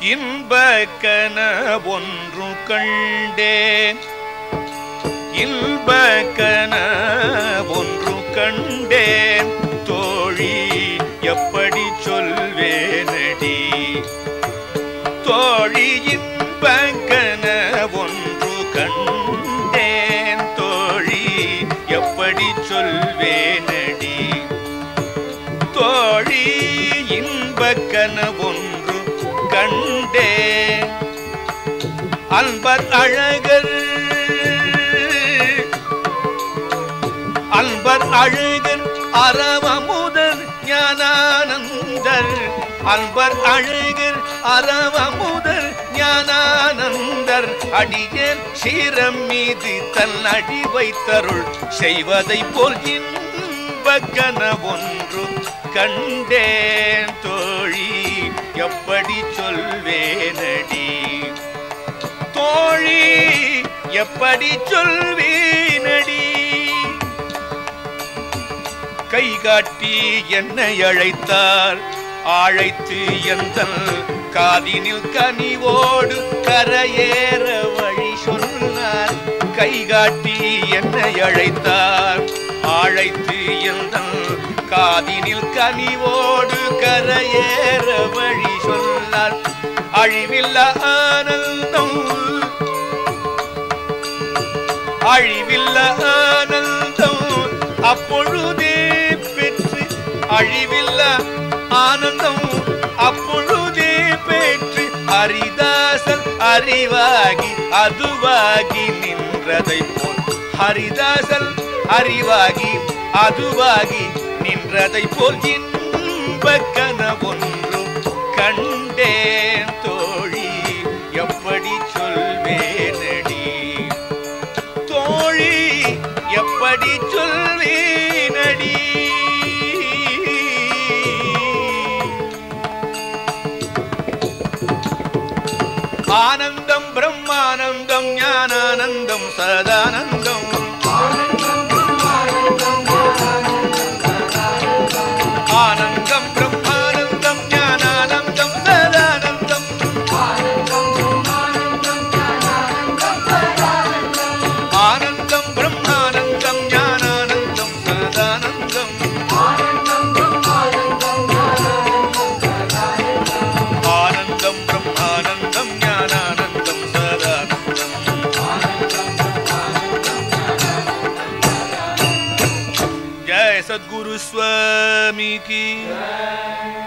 இன்பக்கன ஒன்று கண்டேன் இன்பக்கன ஒன்று கண்டேன் தோழி எப்படி சொல்வேனடி தோழி இன்பக்கன ஒன்று கண்டேன் தோழி எப்படி சொல்வேனடி தோழி இன்பக்கன ஒன்று கண்டேன் அன்பர் அழகர் அன்பர் அழகர் அறவமுதர் ஞானானந்தர் அன்பர் அழகர் அறவமுதர் ஞானானந்தர் அடியேன் சீரம் மீது தன் அடி வைத்தருள் செய்வதை போல் இன்பக்கன ஒன்று கண்டேன் தோழி எப்படி சொல்வேனடி தோழி எப்படி சொல்வேனடி கை காட்டி என்னை அழைத்தார் அழைத்து எந்த காதினில் கனிவோடு கரையேற வழி சொன்னார் கை காட்டி என்னை அழைத்தார் அழைத்து எந்த காதினில் கனிவோடு கரையேற வழி சொன்னார் அழிவில்ல ஆனந்தம் அழிவில்ல ஆனந்தம் அப்பொழுதே பெற்று அழிவில்ல ஆனந்தம் அப்பொழுதே பெற்று ஹரிதாசன் அறிவாகி அதுவாகி நின்றதை போல் ஹரிதாசன் அறிவாகி அதுவாகி நின்றதை போல் இன்பக்கன ஒன்று கண்டேன் தோழி எப்படி சொல்வேனடி தோழி எப்படி சொல்வேனடி ஆனந்தம் பிரம்மானந்தம் ஞானானந்தம் சதானந்தம் ஆனந்தம் பிரம்மானந்தம் ஞானானந்தம் சதானந்தம் ஆனந்தம் பிரம்மானந்தம் ஞானானந்தம் சதானந்தம் ஆனந்தம் பிரம்மானந்தம் ஞானானந்தம் சதானந்தம் जय सद्गुरु स्वामी की